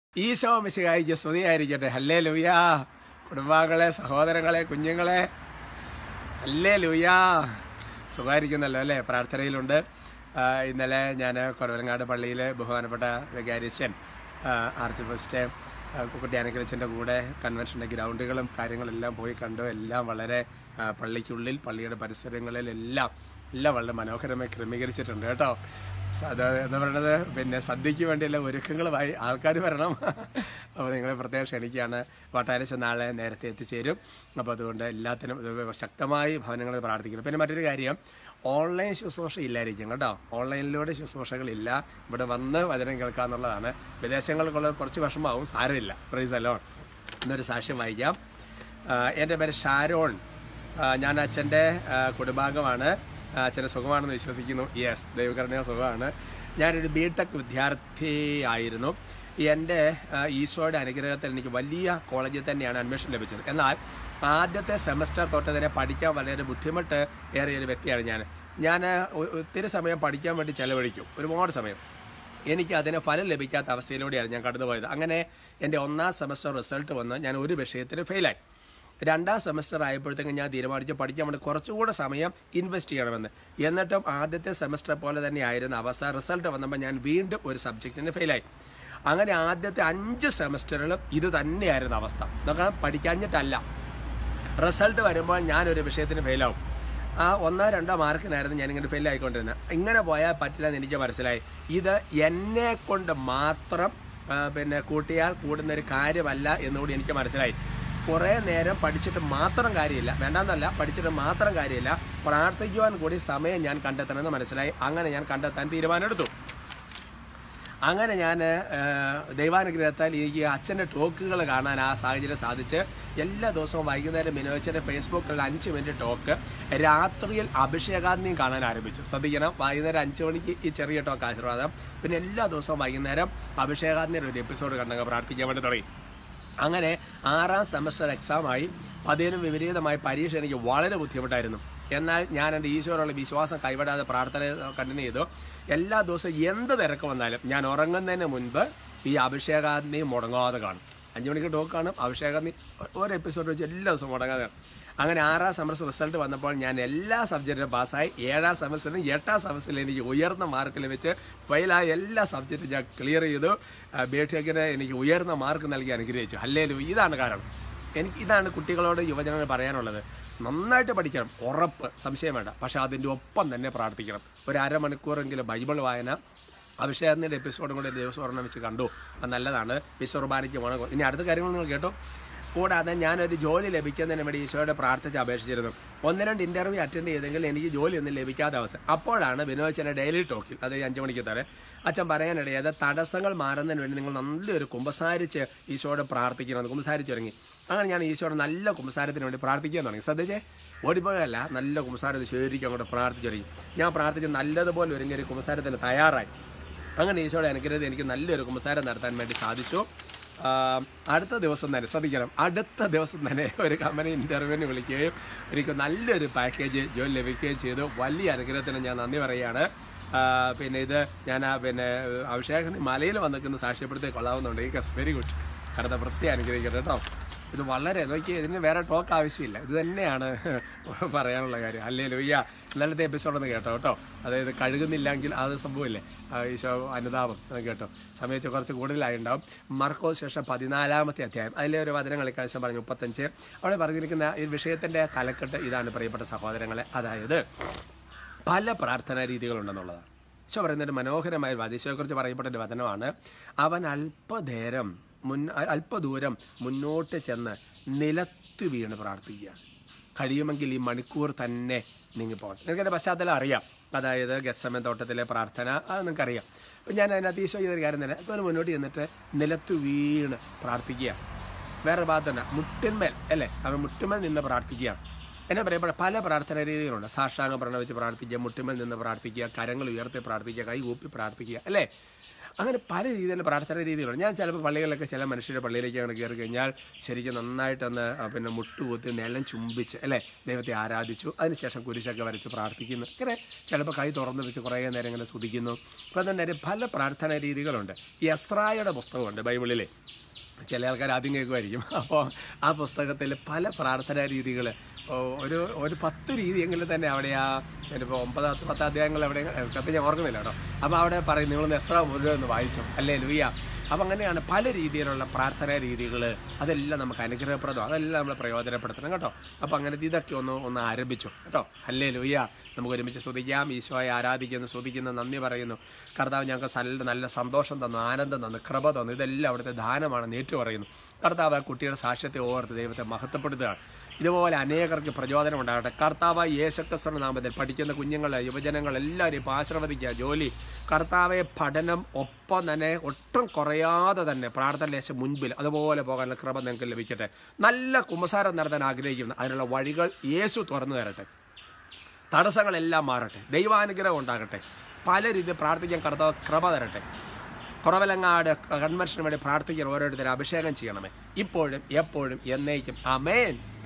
ഈശോ മിശിഹായിക്ക് സ്തുതിയായിരിക്കട്ടെ ഹല്ലേ ലുയാ കുടുംബാംഗങ്ങളെ സഹോദരങ്ങളെ കുഞ്ഞുങ്ങളെ ഹല്ലേ ലുയാ സുഖമായിരിക്കുന്നല്ലോ അല്ലേ പ്രാർത്ഥനയിലുണ്ട് ആ, ഇന്നലെ ഞാൻ കുറവലങ്ങാട് പള്ളിയിൽ ബഹുമാനപ്പെട്ട വികാരിച്ചൻ ആർച്ച് ഫസ്റ്റ് കുട്ടി അനുഗ്രഹിച്ചൻ്റെ കൂടെ കൺവെൻഷൻ്റെ ഗ്രൗണ്ടുകളും കാര്യങ്ങളെല്ലാം പോയി കണ്ടു എല്ലാം വളരെ ആ, പള്ളിക്കുള്ളിൽ പള്ളിയുടെ പരിസരങ്ങളിലെല്ലാം എല്ലാം വളരെ മനോഹരമായി ക്രമീകരിച്ചിട്ടുണ്ട് കേട്ടോ സ- അത് എന്ന് പറയുന്നത് പിന്നെ സദ്യക്ക് വേണ്ടിയുള്ള ഒരുക്കങ്ങളുമായി ആൾക്കാർ വരണം അപ്പോൾ നിങ്ങളെ പ്രത്യേകം ക്ഷണിക്കുകയാണ് വട്ടാരശ നാളെ നേരത്തെ എത്തിച്ചേരും അപ്പോൾ അതുകൊണ്ട് എല്ലാത്തിനും ഇത് ശക്തമായി ഭവനങ്ങളിൽ പ്രാർത്ഥിക്കുന്നു പിന്നെ മറ്റൊരു കാര്യം ഓൺലൈൻ ശുശ്രൂഷ ഇല്ലായിരിക്കും കേട്ടോ ഓൺലൈനിലൂടെ ശുശ്രൂഷകളില്ല ഇവിടെ വന്ന് വചനം കേൾക്കുക എന്നുള്ളതാണ് വിദേശങ്ങൾക്കുള്ള കുറച്ച് വിഷമാവും സാരമില്ല പ്രൈസ് അലോൺ എന്നൊരു സാക്ഷ്യം വായിക്കാം ആ, എൻ്റെ പേര് ഷാരോൺ ആ, ഞാൻ അച്ഛൻ്റെ ആ, കുടുംബാംഗമാണ് ആ, അച്ഛന് സുഖമാണെന്ന് വിശ്വസിക്കുന്നു യെസ് ദൈവകരണ സുഖമാണ് ഞാനൊരു ബി ടെക് വിദ്യാർത്ഥി ആയിരുന്നു എൻ്റെ ആ, ഈശോയുടെ അനുഗ്രഹത്തിൽ എനിക്ക് വലിയ കോളേജിൽ തന്നെയാണ് അഡ്മിഷൻ ലഭിച്ചത് എന്നാൽ ആദ്യത്തെ സെമസ്റ്റർ തൊട്ട് തന്നെ പഠിക്കാൻ വളരെ ബുദ്ധിമുട്ട് ഏറിയ ഒരു വ്യക്തിയാണ് ഞാൻ ഞാൻ ഒ- ഒത്തിരി സമയം പഠിക്കാൻ വേണ്ടി ചെലവഴിക്കും ഒരുപാട് സമയം എനിക്ക് അതിന് ഫലം ലഭിക്കാത്ത അവസ്ഥയിലൂടെയാണ് ഞാൻ കടന്നുപോയത് അങ്ങനെ എൻ്റെ ഒന്നാം സെമസ്റ്റർ റിസൾട്ട് വന്ന് ഞാൻ ഒരു വിഷയത്തിന് ഫെയിലായി രണ്ടാം സെമസ്റ്റർ ആയപ്പോഴത്തേക്കും ഞാൻ തീരുമാനിച്ചു പഠിക്കാൻ വേണ്ടി കുറച്ചുകൂടെ സമയം ഇൻവെസ്റ്റ് ചെയ്യണമെന്ന് എന്നിട്ടും ആദ്യത്തെ സെമസ്റ്റർ പോലെ തന്നെ ആയിരുന്നു അവസാന റിസൾട്ട് വന്നപ്പോൾ ഞാൻ വീണ്ടും ഒരു സബ്ജക്റ്റിന് ഫെയിലായി അങ്ങനെ ആദ്യത്തെ അഞ്ച് സെമസ്റ്ററിലും ഇത് തന്നെയായിരുന്നു അവസ്ഥ നോക്കണം പഠിക്കാഞ്ഞിട്ടല്ല റിസൾട്ട് വരുമ്പോൾ ഞാൻ ഒരു വിഷയത്തിന് ഫെയിലാവും ആ ഒന്നോ രണ്ടോ മാർക്കിനായിരുന്നു ഞാൻ ഇങ്ങനെ ഫെയിൽ ആയിക്കൊണ്ടിരുന്നത് ഇങ്ങനെ പോയാൽ പറ്റില്ല എന്ന് എനിക്ക് മനസ്സിലായി ഇത് എന്നെ കൊണ്ട് മാത്രം ആ, പിന്നെ കൂട്ടിയാൽ കൂടുന്ന ഒരു കാര്യമല്ല എന്നുകൂടി എനിക്ക് മനസ്സിലായി കുറേ നേരം പഠിച്ചിട്ട് മാത്രം കാര്യമില്ല വേണ്ടെന്നല്ല പഠിച്ചിട്ട് മാത്രം കാര്യമില്ല പ്രാർത്ഥിക്കുവാൻ കൂടി സമയം ഞാൻ കണ്ടെത്തണമെന്ന് മനസ്സിലായി അങ്ങനെ ഞാൻ കണ്ടെത്താൻ തീരുമാനമെടുത്തു അങ്ങനെ ഞാൻ ദൈവാനുഗ്രഹത്താൽ എനിക്ക് അച്ഛൻ്റെ ടോക്കുകൾ കാണാൻ ആ സാഹചര്യം സാധിച്ച് എല്ലാ ദിവസവും വൈകുന്നേരം മിനോച്ചൻ്റെ ഫേസ്ബുക്കിൽ അഞ്ച് മിനിറ്റ് ടോക്ക് രാത്രിയിൽ അഭിഷേകാഗ്നിയും കാണാൻ ആരംഭിച്ചു ശ്രദ്ധിക്കണം വൈകുന്നേരം അഞ്ച് മണിക്ക് ഈ ചെറിയ ടോക്ക് ആശീർവാദം പിന്നെ എല്ലാ ദിവസവും വൈകുന്നേരം അഭിഷേകാഗ്നിയുടെ ഒരു എപ്പിസോഡ് കണ്ടങ്ങ് പ്രാർത്ഥിക്കാൻ വേണ്ടി തുടങ്ങി അങ്ങനെ ആറാം സെമസ്റ്റർ എക്സാമായി അതിനും വിപരീതമായി പരീക്ഷ എനിക്ക് വളരെ ബുദ്ധിമുട്ടായിരുന്നു എന്നാൽ ഞാൻ എൻ്റെ ഈശോയോടുള്ള വിശ്വാസം കൈവിടാതെ പ്രാർത്ഥന കണ്ടിന്യൂ ചെയ്തു എല്ലാ ദിവസവും എന്ത് തിരക്ക് വന്നാലും ഞാൻ ഉറങ്ങുന്നതിന് മുൻപ് ഈ അഭിഷേകാഗ്നി മുടങ്ങാതെ കാണും അഞ്ചു മണിക്ക് ടോക്ക് കാണും അഭിഷേകാഗ്നി ഒരു എപ്പിസോഡ് വെച്ച് എല്ലാ ദിവസവും മുടങ്ങാതെ കാണും അങ്ങനെ ആറാം സെമസ്റ്റർ റിസൾട്ട് വന്നപ്പോൾ ഞാൻ എല്ലാ സബ്ജക്റ്റിലും പാസ്സായി ഏഴാം സെമസ്റ്ററിലും എട്ടാം സെമസ്റ്ററിലും എനിക്ക് ഉയർന്ന മാർക്ക് ലഭിച്ച് ഫെയിലായ എല്ലാ സബ്ജക്റ്റും ഞാൻ ക്ലിയർ ചെയ്തു ബേഠിയക്കിന് എനിക്ക് ഉയർന്ന മാർക്ക് നൽകി അനുഗ്രഹിച്ചു അല്ലേലും ഇതാണ് കാരണം എനിക്ക് ഇതാണ് കുട്ടികളോട് യുവജനങ്ങൾ പറയാനുള്ളത് നന്നായിട്ട് പഠിക്കണം ഉറപ്പ് സംശയം വേണ്ട പക്ഷെ അതിൻ്റെ ഒപ്പം തന്നെ പ്രാർത്ഥിക്കണം ഒരു അരമണിക്കൂറെങ്കിലും ബൈബിൾ വായന അഭിഷേകത്തിൻ്റെ എപ്പിസോഡും കൂടെ ദിവസം ഒരെണ്ണം വെച്ച് കണ്ടു അത് നല്ലതാണ് വിശ്വകുർബാനയ്ക്ക് വേണം ഇനി അടുത്ത കാര്യങ്ങൾ നിങ്ങൾ കേട്ടോ കൂടാതെ ഞാനൊരു ജോലി ലഭിക്കുന്നതിന് വേണ്ടി ഈശോയുടെ പ്രാർത്ഥിച്ച് അപേക്ഷിച്ചിരുന്നു ഒന്ന് രണ്ട് ഇന്റർവ്യൂ അറ്റൻഡ് ചെയ്തെങ്കിൽ എനിക്ക് ജോലി ഒന്നും ലഭിക്കാത്ത അവസ്ഥ അപ്പോഴാണ് വിനോദച്ചൻ്റെ ഡെയിലി ടോക്കിൽ അത് ഈ അഞ്ചു മണിക്ക് തരെ അച്ഛൻ പറയാനിടയത് തടസ്സങ്ങൾ മാറുന്നതിന് വേണ്ടി നിങ്ങൾ നല്ലൊരു കുമ്പസാരിച്ച് ഈശോയോട് പ്രാർത്ഥിക്കണം കുമ്പസാരിച്ച് തുടങ്ങി അങ്ങനെ ഞാൻ ഈശോയുടെ നല്ല കുമ്പസാരത്തിന് വേണ്ടി പ്രാർത്ഥിക്കാൻ തുടങ്ങി ശ്രദ്ധിച്ചേ ഓടിപ്പോയല്ല നല്ല കുമ്പസാരത്തിൽ ശരിക്കും അങ്ങോട്ട് പ്രാർത്ഥിച്ചു തുടങ്ങി ഞാൻ പ്രാർത്ഥിച്ച് നല്ലതുപോലെ ഒരുങ്ങിയ ഒരു കുമ്പസാരത്തിന് തയ്യാറായി അങ്ങനെ ഈശോയുടെ അനുഗ്രഹത്തിൽ എനിക്ക് നല്ലൊരു കുമ്പസാരം നടത്താൻ വേണ്ടി സാധിച്ചു ആ, അടുത്ത ദിവസം തന്നെ ശ്രദ്ധിക്കണം അടുത്ത ദിവസം തന്നെ ഒരു കമ്പനി ഇന്റർവ്യൂവിന് വിളിക്കുകയും എനിക്ക് നല്ലൊരു പാക്കേജ് ജോലി ലഭിക്കുകയും ചെയ്തു വലിയ അനുഗ്രഹത്തിന് ഞാൻ നന്ദി പറയുകയാണ് ആ, പിന്നെ ഇത് ഞാൻ ആ പിന്നെ അഭിഷേകം മലയിൽ വന്നിരിക്കുന്ന സാക്ഷ്യപ്പെടുത്തി കൊള്ളാവുന്നുണ്ട് ഈ വെരി ഗുഡ് കടത്ത വൃത്തി അനുഗ്രഹിക്കട്ടെ കേട്ടോ ഇത് വളരെ നോക്കി ഇതിന് വേറെ ടോക്ക് ആവശ്യമില്ല ഇത് തന്നെയാണ് പറയാനുള്ള കാര്യം അല്ലേ ലൊയ്യ ഇന്നലത്തെ എപ്പിസോഡ് ഒന്ന് കേട്ടോ കേട്ടോ അതായത് കഴുകുന്നില്ലെങ്കിൽ അത് സംഭവമില്ലേ ആ, ഈശോ അനുതാപം അത് കേട്ടോ സമയത്ത് കുറച്ച് കൂടുതലായിട്ടുണ്ടാവും മർക്കോ ശേഷം പതിനാലാമത്തെ അധ്യായം അതിലെ ഒരു വചനങ്ങൾ ഇക്കാവശ്യം പറഞ്ഞു മുപ്പത്തഞ്ച് അവിടെ പറഞ്ഞിരിക്കുന്ന ഈ വിഷയത്തിന്റെ തലക്കെട്ട് ഇതാണ് പ്രിയപ്പെട്ട സഹോദരങ്ങളെ അതായത് പല പ്രാർത്ഥനാ രീതികളുണ്ടെന്നുള്ളതാണ് ഈശോ പറയുന്ന ഒരു മനോഹരമായ ഈശോയെക്കുറിച്ച് പറയപ്പെട്ട ഒരു വചനമാണ് അവൻ അല്പനേരം മുൻ അല്പദൂരം മുന്നോട്ട് ചെന്ന് നിലത്തു വീണ് പ്രാർത്ഥിക്കുക കഴിയുമെങ്കിൽ ഈ മണിക്കൂർ തന്നെ നീങ്ങിപ്പോകണം നിങ്ങൾക്കെൻ്റെ പശ്ചാത്തലം അറിയാം അതായത് ഗസമൻ തോട്ടത്തിലെ പ്രാർത്ഥന അത് നിങ്ങൾക്കറിയാം അപ്പം ഞാൻ അതിനകത്ത് ഈശോ ചെയ്തൊരു കാര്യം തന്നെ ഇപ്പോൾ മുന്നോട്ട് ചെന്നിട്ട് നിലത്തു വീണ് പ്രാർത്ഥിക്കുക വേറെ ഭാഗത്തുണ്ട് മുട്ടിന്മേൽ അല്ലേ അവൻ മുട്ടുമേൽ നിന്ന് പ്രാർത്ഥിക്കുക എന്നെ പറയപ്പെട്ട പല പ്രാർത്ഥന രീതികളുണ്ട് സാഷ്ടാംഗം പ്രണവിച്ച് പ്രാർത്ഥിക്കുക മുട്ടുമേൽ നിന്ന് പ്രാർത്ഥിക്കുക കരങ്ങൾ ഉയർത്തി പ്രാർത്ഥിക്കുക കൈ കൂപ്പി പ്രാർത്ഥിക്കുക അല്ലേ അങ്ങനെ പല രീതിയിലുള്ള പ്രാർത്ഥന രീതികളുണ്ട് ഞാൻ ചിലപ്പോൾ പള്ളികളിലൊക്കെ ചില മനുഷ്യരുടെ പള്ളിയിലേക്ക് അങ്ങനെ കയറി കഴിഞ്ഞാൽ ശരിക്കും നന്നായിട്ടൊന്ന് ആ, പിന്നെ മുട്ടുകുത്തി നിലം ചുംബിച്ച് അല്ലേ ദൈവത്തെ ആരാധിച്ചു അതിനുശേഷം കുരിശൊക്കെ വരച്ച് പ്രാർത്ഥിക്കുന്നു ഇങ്ങനെ ചിലപ്പോൾ കൈ തുറന്ന് വെച്ച് കുറേ നേരം ഇങ്ങനെ സ്തുതിക്കുന്നു അപ്പോൾ തന്നെ പല പ്രാർത്ഥനാ രീതികളുണ്ട് ഈ എസ്രായുടെ പുസ്തകമുണ്ട് ബൈബിളിലെ ചില ആൾക്കാർ ആദ്യം കേൾക്കുമായിരിക്കും അപ്പോൾ ആ പുസ്തകത്തിൽ പല പ്രാർത്ഥനാ രീതികൾ ഒരു ഒരു പത്ത് രീതിയെങ്കിലും തന്നെ അവിടെ ആ ഇപ്പോൾ ഒമ്പതാമത്തെ പത്ത് അധ്യായങ്ങൾ അവിടെ കത്ത് ഞാൻ ഓർക്കുന്നില്ല കേട്ടോ അപ്പോൾ അവിടെ പറയും നിങ്ങൾ നെസ്ര മുഴുവൻ ഒന്ന് വായിച്ചു അല്ലേ ലുയ്യ അപ്പം അങ്ങനെയാണ് പല രീതിയിലുള്ള പ്രാർത്ഥനാ രീതികൾ അതെല്ലാം നമുക്ക് അനുഗ്രഹപ്രദം അതെല്ലാം നമ്മൾ പ്രയോജനപ്പെടുത്തണം കേട്ടോ അപ്പം അങ്ങനെ ഇതൊക്കെ ഒന്ന് ഒന്ന് ആരംഭിച്ചു കേട്ടോ അല്ലേ ലുയ്യ നമുക്ക് ഒരുമിച്ച് സ്തുതിക്കാം ഈശോയെ ആരാധിക്കുന്നു സ്തുതിക്കുന്നു നന്ദി പറയുന്നു കർത്താവ് ഞങ്ങൾക്ക് നല്ല നല്ല സന്തോഷം തന്നു ആനന്ദം തന്നു കൃപ തന്നു ഇതെല്ലാം അവിടുത്തെ ദാനമാണെന്ന് ഏറ്റു പറയുന്നു കർത്താവ് ആ കുട്ടിയുടെ സാക്ഷ്യത്തെ ഓർത്ത് ദൈവത്തെ മഹത്വപ്പെടുത്തുകയാണ് ഇതുപോലെ അനേകർക്ക് പ്രചോദനം ഉണ്ടാകട്ടെ കർത്താവ് യേശക്രിസ്തുവിന്റെ നാമത്തിൽ പഠിക്കുന്ന കുഞ്ഞുങ്ങൾ യുവജനങ്ങൾ എല്ലാവരെയും ഇപ്പം ആശീർവദിക്കുക ജോലി കർത്താവെ പഠനം ഒപ്പം തന്നെ ഒട്ടും കുറയാതെ തന്നെ പ്രാർത്ഥന ലേശം മുൻപിൽ അതുപോലെ പോകാനുള്ള കൃപ നിങ്ങൾക്ക് ലഭിക്കട്ടെ നല്ല കുമ്പസാരം നടത്താൻ ആഗ്രഹിക്കുന്നു അതിനുള്ള വഴികൾ യേശു തുറന്നു തരട്ടെ തടസ്സങ്ങളെല്ലാം മാറട്ടെ ദൈവാനുഗ്രഹം ഉണ്ടാകട്ടെ പല രീതിയിൽ പ്രാർത്ഥിക്കാൻ കർത്താവ് കൃപ തരട്ടെ കുറവലങ്ങാട് കൺവെൻഷന് വേണ്ടി പ്രാർത്ഥിക്കാൻ ഓരോരുത്തരെ അഭിഷേകം ചെയ്യണമേ ഇപ്പോഴും എപ്പോഴും എന്നേക്കും അമേൻ